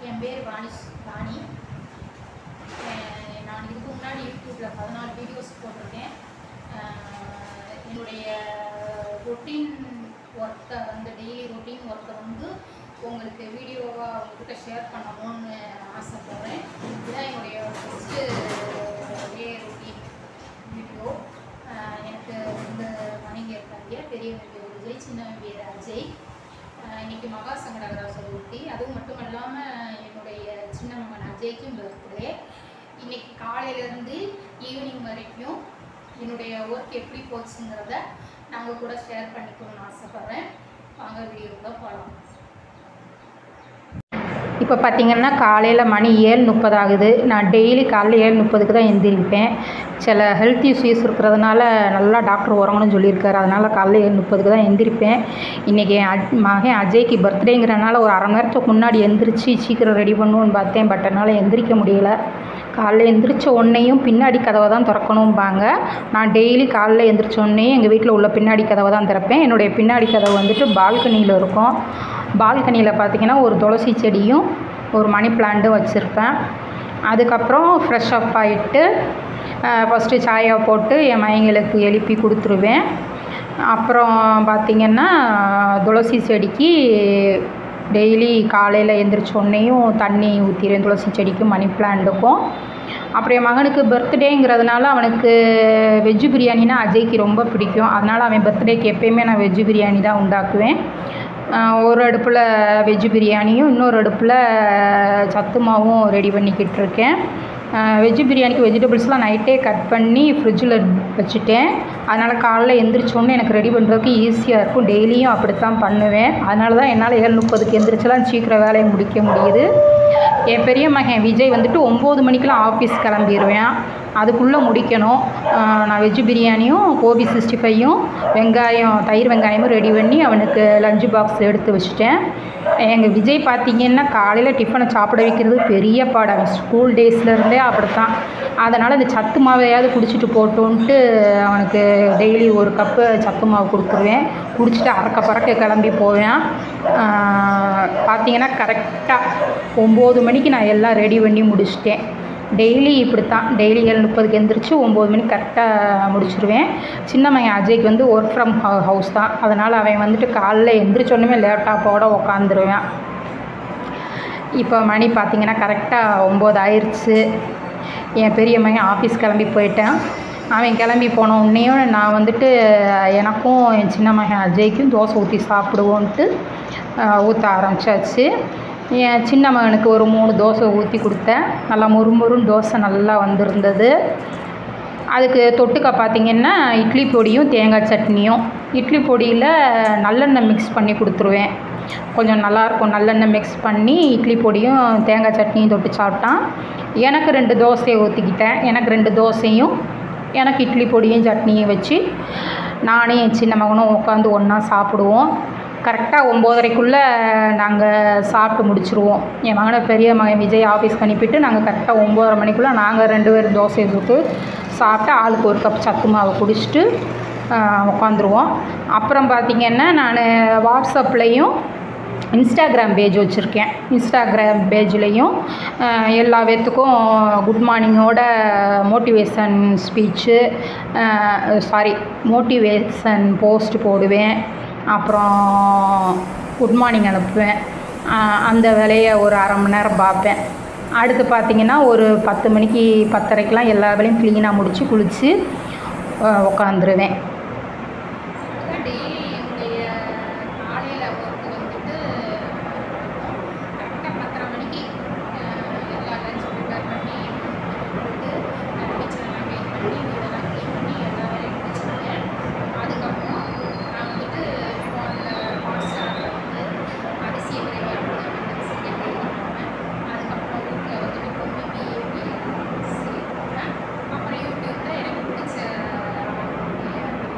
என் பேர் வாணிஷ் வாணி அஹ் நான் இதுக்கு முன்னாடி யூடியூப்பில் பதினாலு வீடியோஸ் போட்டிருக்கேன் அஹ் என்னுடைய ரொட்டீன் ஒர்க்கை வந்து டெய்லி ரொட்டீன் ஒர்க்கை வந்து உங்களுக்கு வீடியோவாக உங்ககிட்ட ஷேர் பண்ணணும்னு ஆசைப்பட்றேன் இதுதான் என்னுடைய ஃபஸ்ட்டு டே ரொட்டீன் வீடியோ அஹ் எனக்கு ரெண்டு மனைவி இருக்காங்க பெரியவங்க பேர் விஜய் சின்னவன் பேர் அஜய் அஹ் இன்னைக்கு மகா சங்கடகரா சதுர்த்தி அதுவும் மட்டும் இல்லாமல் என்னுடைய சின்ன மகன் அஜய்க்கும் பர்த்டே இன்னைக்கு காலையிலேருந்து ஈவினிங் வரைக்கும் என்னுடைய ஒர்க் எப்படி போச்சுங்கிறத நாங்கள் கூட ஷேர் பண்ணிக்கணும்னு ஆசைப்பட்றேன் வாங்க வீடியோக்குள்ள போகலாம் இப்போ பார்த்தீங்கன்னா காலையில் மணி ஏழு முப்பது ஆகுது நான் டெய்லி காலையில் ஏழு முப்பதுக்கு தான் எந்திரிப்பேன் சில ஹெல்த் இஷ்யூஸ் இருக்கிறதுனால நல்லா டாக்டர் உறங்கணும்னு சொல்லியிருக்காரு அதனால் காலையில் ஏழு முப்பதுக்கு தான் எந்திரிப்பேன் இன்றைக்கி என் அஜ் மகன் அஜய்க்கு பர்த்டேங்கிறனால ஒரு அரை மணி நேரத்துக்கு முன்னாடி எந்திரிச்சு சீக்கிரம் ரெடி பண்ணுவோன்னு பார்த்தேன் பட் என்னால் எந்திரிக்க முடியல காலைல எந்திரிச்ச உடனேயும் பின்னாடி கதவை தான் திறக்கணும்பாங்க நான் டெய்லி காலைல எந்திரிச்ச உடனே எங்கள் வீட்டில் உள்ள பின்னாடி கதவை தான் திறப்பேன் என்னுடைய பின்னாடி கதவு வந்துட்டு பால்கனியில் இருக்கும் பால்கனியில் பார்த்தீங்கன்னா ஒரு துளசி செடியும் ஒரு மணி பிளான்ட்டும் வச்சுருப்பேன் அதுக்கப்புறம் ஃப்ரெஷ் அப் ஆகிட்டு ஃபஸ்ட்டு சாயா போட்டு என் மையங்களுக்கு எழுப்பி கொடுத்துருவேன் அப்புறம் பார்த்திங்கன்னா துளசி செடிக்கு டெய்லி காலையில் எந்திரிச்ச உடனேயும் தண்ணி ஊற்றிடுவேன் துளசி செடிக்கும் மணி பிளான்ட்டுக்கும் அப்புறம் என் மகனுக்கு பர்த்டேங்கிறதுனால அவனுக்கு வெஜ்ஜு பிரியாணினா அஜய்க்கு ரொம்ப பிடிக்கும் அதனால் அவன் பர்த்டேக்கு எப்பயுமே நான் வெஜ்ஜு பிரியாணி தான் உண்டாக்குவேன் ஆஹ் ஒரு அடுப்பில் வெஜ்ஜு பிரியாணியும் இன்னொரு அடுப்பில் சத்து மாவும் ரெடி பண்ணிக்கிட்டு இருக்கேன் வெஜ்ஜு பிரியாணிக்கு வெஜிடபிள்ஸ்லாம் நைட்டே கட் பண்ணி ஃப்ரிட்ஜில் வச்சுட்டேன் அதனால் காலைல எந்திரிச்சோன்னே எனக்கு ரெடி பண்ணுறதுக்கு ஈஸியாக இருக்கும் டெய்லியும் அப்படித்தான் பண்ணுவேன் அதனால தான் என்னால் ஏழு முப்பதுக்கு எந்திரிச்செல்லாம் சீக்கிரம் வேலையை முடிக்க முடியுது என் பெரிய மகன் விஜய் வந்துட்டு ஒம்பது மணிக்கெலாம் ஆஃபீஸ் கிளம்பிடுவேன் அதுக்குள்ளே முடிக்கணும் ஆஹ் நான் வெஜ்ஜு பிரியாணியும் கோபி சிக்ஸ்டி ஃபையும் வெங்காயம் தயிர் வெங்காயமும் ரெடி பண்ணி அவனுக்கு லஞ்சு பாக்ஸ் எடுத்து வச்சுட்டேன் எங்கள் விஜய் பார்த்தீங்கன்னா காலையில் டிஃபனை சாப்பிட வைக்கிறது பெரிய பாடு அவன் ஸ்கூல் டேஸ்லேருந்தே அப்படித்தான் அதனால் இந்த சத்து மாவையாவது குடிச்சிட்டு போட்டோன்ட்டு அவனுக்கு டெய்லி ஒரு கப்பு சத்து மாவு கொடுத்துருவேன் குடிச்சிட்டு அறக்க பறக்க கிளம்பி போவேன் ஆஹ் பார்த்தீங்கன்னா கரெக்டாக ஒம்பது மணிக்கு நான் எல்லாம் ரெடி பண்ணி முடிச்சிட்டேன் டெய்லி இப்படித்தான் டெய்லி ஏழு முப்பதுக்கு எந்திரிச்சு ஒம்பது மணிக்கு கரெக்டாக முடிச்சிருவேன் சின்ன மகன் அஜய்க்கு வந்து ஒர்க் ஃப்ரம் ஹவுஸ் தான் அதனால் அவன் வந்துட்டு காலைல எந்திரிச்சோன்னுமே லேப்டாப்போட உக்காந்துருவேன் இப்போ மணி பார்த்தீங்கன்னா கரெக்டாக ஒம்பது ஆயிடுச்சு என் பெரிய மகன் ஆஃபீஸ் கிளம்பி போயிட்டேன் அவன் கிளம்பி போன உடனேயும் நான் வந்துட்டு எனக்கும் என் சின்ன மகன் அஜய்க்கும் தோசை ஊற்றி சாப்பிடுவோன்ட்டு ஊற்ற ஆரம்பிச்சாச்சு என் சின்ன மகனுக்கு ஒரு மூணு தோசை ஊற்றி கொடுத்தேன் நல்லா முறுமுறுன்னு தோசை நல்லா வந்திருந்தது அதுக்கு தொட்டுக்க பார்த்தீங்கன்னா இட்லி பொடியும் தேங்காய் சட்னியும் இட்லி பொடியில் நல்லெண்ணெய் மிக்ஸ் பண்ணி கொடுத்துருவேன் கொஞ்சம் நல்லாயிருக்கும் நல்லெண்ணெய் மிக்ஸ் பண்ணி இட்லி பொடியும் தேங்காய் சட்னியும் தொட்டு சாப்பிட்டான் எனக்கு ரெண்டு தோசையை ஊற்றிக்கிட்டேன் எனக்கு ரெண்டு தோசையும் எனக்கு இட்லி பொடியும் சட்னியும் வச்சு நானும் என் சின்ன மகனும் உட்காந்து ஒன்றா சாப்பிடுவோம் கரெக்டாக ஒம்போதரைக்குள்ளே நாங்கள் சாப்பிட்டு முடிச்சிருவோம் என் மகனை பெரிய மகன் விஜய் ஆஃபீஸ்க்கு அனுப்பிட்டு நாங்கள் கரெக்டாக ஒம்போதரை மணிக்குள்ளே நாங்கள் ரெண்டு பேரும் தோசையை சுட்டு சாப்பிட்டு ஆளுக்கு ஒரு கப் சத்து மாவை குடிச்சிட்டு உட்காந்துருவோம் அப்புறம் பார்த்திங்கன்னா நான் வாட்ஸ்அப்லேயும் இன்ஸ்டாகிராம் பேஜ் வச்சுருக்கேன் இன்ஸ்டாகிராம் பேஜ்லேயும் எல்லா பேர்த்துக்கும் குட் மார்னிங்கோட motivation speech sorry motivation post போடுவேன் அப்புறம் குட் மார்னிங் அனுப்புவேன் ஆஹ் அந்த வேலையை ஒரு அரை மணி நேரம் பார்ப்பேன் அடுத்து பார்த்திங்கன்னா ஒரு பத்து மணிக்கு பத்தரைக்கெலாம் எல்லா வேலையும் க்ளீனாக முடித்து குளித்து உக்காந்துருவேன் டெய்லி என்னுடைய காலையில் ஒர்க்கு வந்துட்டு கரெக்டாக பத்தரை மணிக்கு அஹ், எல்லா லஞ்ச் ப்ரிப்பேர் பண்ணி போட்டு கிச்சன்லாம் க்ளீன் பண்ணி வீடெல்லாம் க்ளீன் பண்ணி எல்லா வேலையும் முடிச்சிருவேன் அதுக்கப்புறம் நான் வந்துட்டு இப்போ அந்த ஹாட் ஸ்டாரில் வந்து அரிசி விரைவாக அரிசி கேட்குறேன் அதுக்கப்புறம் வீட்டில் வந்துட்டு பொம்மி பிஏபி அப்புறம் யூடியூப்பில் எனக்கு பிடிச்ச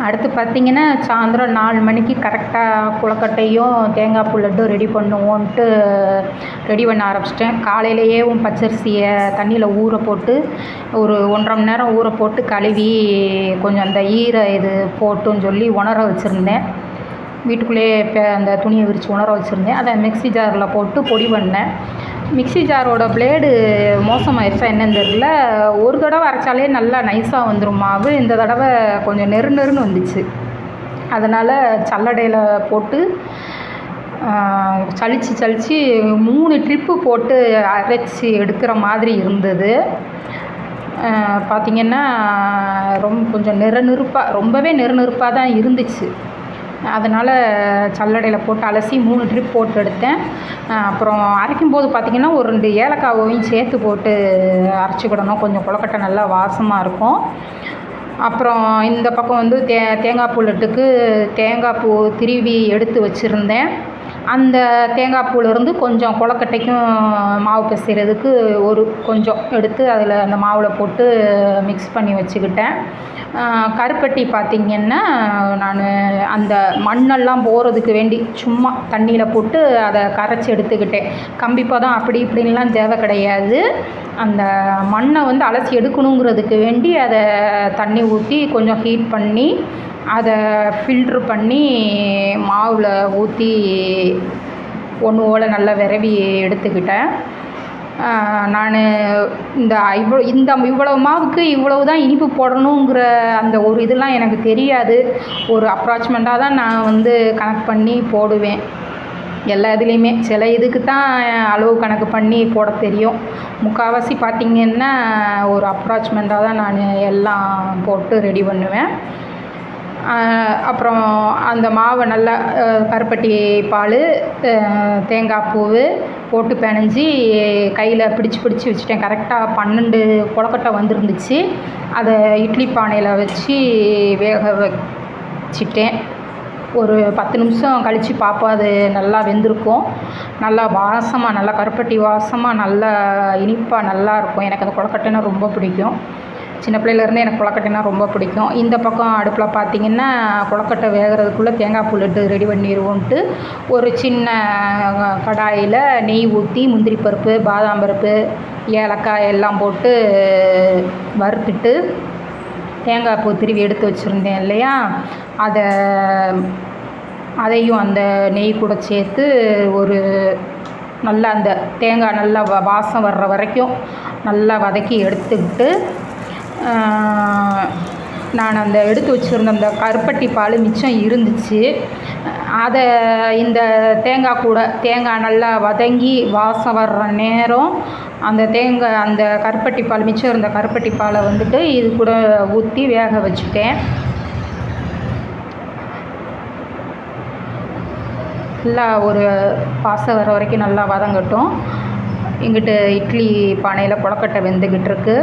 அடுத்து பார்த்திங்கன்னா சாயந்தரம் நாலு மணிக்கு கரெக்டாக குளக்கட்டையும் தேங்காய் பூ லட்டும் ரெடி பண்ணுவோன்ட்டு ரெடி பண்ண ஆரம்பிச்சிட்டேன் காலையிலேயேவும் பச்சரிசியை தண்ணியில் ஊற போட்டு ஒரு ஒன்றரை மணி நேரம் ஊற போட்டு கழுவி கொஞ்சம் அந்த ஈர இது போட்டுன்னு சொல்லி உணர வச்சுருந்தேன் வீட்டுக்குள்ளேயே இப்போ அந்த துணியை விரித்து உணர வச்சுருந்தேன் அதை மிக்ஸி ஜாரில் போட்டு பொடி பண்ணேன் மிக்ஸி ஜாரோட பிளேடு மோசமாயிருச்சா என்னன்னு தெரியல ஒரு தடவை அரைச்சாலே நல்லா நைஸாக வந்துடும் மாவு இந்த தடவை கொஞ்சம் நெரு நெருன்னு வந்துச்சு அதனால் சல்லடையில் போட்டு ஆஹ், சலிச்சு சலிச்சு மூணு ட்ரிப்பு போட்டு அரைச்சி எடுக்கிற மாதிரி இருந்தது ஆஹ், பார்த்திங்கன்னா ரொம்ப கொஞ்சம் நெரு நெருப்பாக ரொம்பவே நெரு நெருப்பாக தான் இருந்துச்சு அதனால் சல்லடையில் போட்டு அலசி மூணு ட்ரிப் போட்டு எடுத்தேன் ஆஹ், அப்புறம் அரைக்கும் போது பார்த்திங்கன்னா ஒரு ரெண்டு ஏலக்காவையும் சேர்த்து போட்டு அரைச்சிக்கிடணும் கொஞ்சம் கொலக்கட்டை நல்லா வாசமாக இருக்கும் அப்புறம் இந்த பக்கம் வந்து தே தேங்காய் பூ லட்டுக்கு தேங்காய் பூ திருவி எடுத்து வச்சுருந்தேன் அந்த தேங்காய் பூலேருந்து கொஞ்சம் கொலக்கட்டைக்கும் மாவு பிசைகிறதுக்கு ஒரு கொஞ்சம் எடுத்து அதில் அந்த மாவில் போட்டு மிக்ஸ் பண்ணி வச்சுக்கிட்டேன் ஆஹ் கருப்பட்டி பார்த்திங்கன்னா நான் அந்த மண்ணெல்லாம் போகிறதுக்கு வேண்டி சும்மா தண்ணியில் போட்டு அதை கரைச்சி எடுத்துக்கிட்டேன் கம்பிப்பதம் அப்படி இப்படின்லாம் தேவை கிடையாது அந்த மண்ணை வந்து அலசி எடுக்கணுங்கிறதுக்கு வேண்டி அதை தண்ணி ஊற்றி கொஞ்சம் ஹீட் பண்ணி அதை ஃபில்ட்ரு பண்ணி மாவில் ஊற்றி ஒன்று போல் நல்லா விரவி எடுத்துக்கிட்டேன் நான் இந்த இவ்வளோ இந்த இவ்வளவு மாவுக்கு இவ்வளவு தான் இனிப்பு போடணுங்கிற அந்த ஒரு இதெல்லாம் எனக்கு தெரியாது ஒரு அப்ராச்மெண்ட்டாக தான் நான் வந்து கணக்கு பண்ணி போடுவேன் எல்லா இதுலேயுமே சில இதுக்கு தான் அளவு கணக்கு பண்ணி போட தெரியும் முக்கால்வாசி பார்த்திங்கன்னா ஒரு அப்ராச்மெண்ட்டாக தான் நான் எல்லாம் போட்டு ரெடி பண்ணுவேன் ஆஹ் அப்புறம் அந்த மாவை நல்லா ஆஹ் கருப்பட்டி பால் ஆஹ் தேங்காய் பூவு போட்டு பிணைஞ்சி கையில் பிடிச்சி பிடிச்சி வச்சுட்டேன் கரெக்டாக பன்னெண்டு கொலக்கட்டை வந்துருந்துச்சு அதை இட்லி பானையில் வச்சு வேக வச்சிட்டேன் ஒரு பத்து நிமிஷம் கழித்து பார்ப்போம் அது நல்லா வெந்திருக்கும் நல்லா வாசமாக நல்லா கருப்பட்டி வாசமாக நல்லா இனிப்பாக நல்லா இருக்கும் எனக்கு அந்த கொலக்கட்டைனா ரொம்ப பிடிக்கும் சின்ன பிள்ளையிலேருந்தே எனக்கு கொலக்கட்டைனா ரொம்ப பிடிக்கும் இந்த பக்கம் அடுப்பில் பார்த்தீங்கன்னா கொலக்கட்டை வேகிறதுக்குள்ளே தேங்காய் புல்லட்டு ரெடி பண்ணிடுவோன்ட்டு ஒரு சின்ன கடாயில் நெய் ஊற்றி முந்திரி பருப்பு பாதாம் பருப்பு ஏலக்காய் எல்லாம் போட்டு வறுத்துட்டு தேங்காய் பூ திருவி எடுத்து வச்சுருந்தேன் இல்லையா அதை அதையும் அந்த நெய் கூட சேர்த்து ஒரு நல்லா அந்த தேங்காய் நல்லா வ வாசம் வர்ற வரைக்கும் நல்லா வதக்கி எடுத்துக்கிட்டு ஆஹ், நான் அந்த எடுத்து வச்சுருந்த அந்த கருப்பட்டி பால் மிச்சம் இருந்துச்சு அதை இந்த தேங்காய் கூட தேங்காய் நல்லா வதங்கி வாசம் வர்ற நேரம் அந்த தேங்காய் அந்த கருப்பட்டி பால் மிச்சம் இருந்த கருப்பட்டி பாலை வந்துட்டு இது கூட ஊற்றி வேக வச்சுட்டேன் நல்லா ஒரு பாசம் வர வரைக்கும் நல்லா வதங்கட்டும் இங்கிட்டு இட்லி பானையில் கொழக்கட்டை வெந்துக்கிட்டு இருக்கு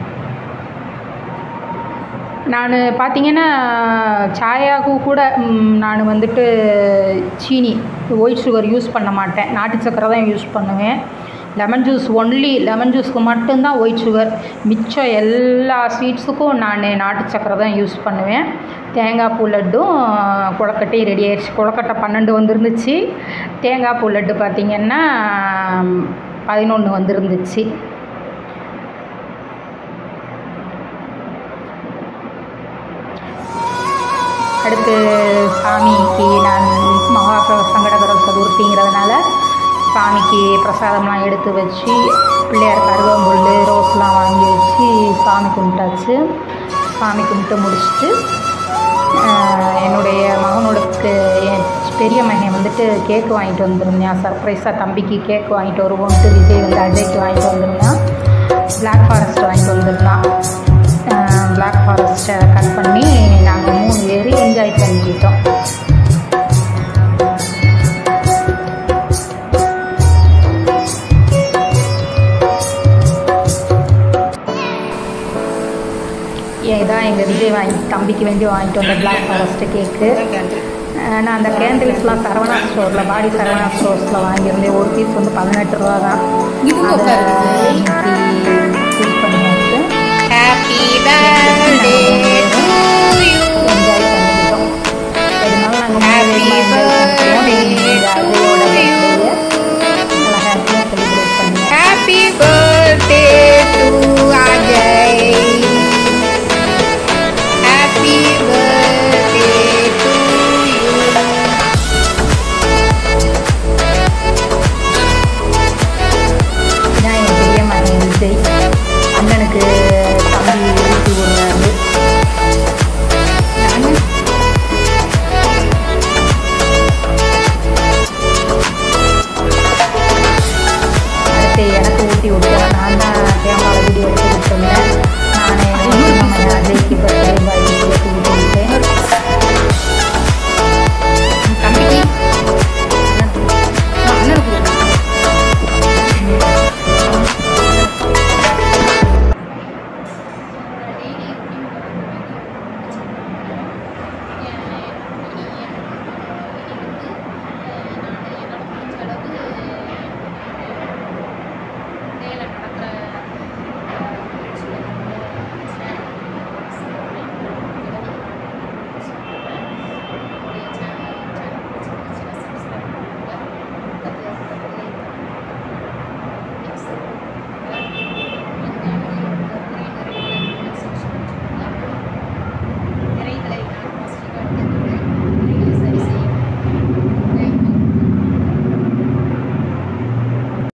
நான் பார்த்தீங்கன்னா சாயாவுக்கு கூட நான் வந்துட்டு சீனி ஒயிட் சுகர் யூஸ் பண்ண மாட்டேன் நாட்டு சக்கரை தான் யூஸ் பண்ணுவேன் லெமன் ஜூஸ் ஒன்லி லெமன் ஜூஸ்க்கு மட்டும்தான் ஒயிட் சுகர் மிச்சம் எல்லா ஸ்வீட்ஸுக்கும் நான் நாட்டு சக்கரை தான் யூஸ் பண்ணுவேன் தேங்காய் பூ லட்டும் கொழக்கட்டையும் ரெடி ஆயிடுச்சு கொழக்கட்டை பன்னெண்டு வந்துருந்துச்சு தேங்காய் பூ லட்டு பார்த்திங்கன்னா பதினொன்று வந்துருந்துச்சு அடுத்து சாமிக்கு நான் மகா சங்கடகர சதுர்த்திங்கிறதுனால சாமிக்கு பிரசாதம்லாம் எடுத்து வச்சு பிள்ளையார் கருவம்புல் ரோஸ்லாம் வாங்கி வச்சு சாமி கும்பிட்டாச்சு சாமி கும்பிட்டு முடிச்சுட்டு ஆஹ், என்னுடைய மகனோடக்கு என் பெரிய மகன் வந்துட்டு கேக் வாங்கிட்டு வந்திருந்தேன் சர்ப்ரைஸாக தம்பிக்கு கேக் வாங்கிட்டு வருவோன்ட்டு விஜய் வந்து அஜய்க்கு வாங்கிட்டு வந்திருந்தான் பிளாக் ஃபாரஸ்ட் வாங்கிட்டு வந்திருந்தான் பிளாக் ஃபாரஸ்ட்டை கட் பண்ணி நாங்கள் மூணு பேர் என்ஜாய் பண்ணிக்கிட்டோம் இதான் எங்கள் விஜய் வாங்கி தம்பிக்கு வேண்டி வாங்கிட்டு வந்த பிளாக் ஃபாரஸ்ட்டு கேக்கு நான் அந்த கேண்டில்ஸ்லாம் சரவணா ஸ்டோரில் பாடி சரவணா ஸ்டோர்ஸில் வாங்கியிருந்தேன் ஒரு பீஸ் வந்து பதினெட்டு ரூபா தான் இதுவும் அதை உட்காருது. இன்னைக்கு ஃபில் பண்ணியாச்சு ஹாப்பி பர்த்டே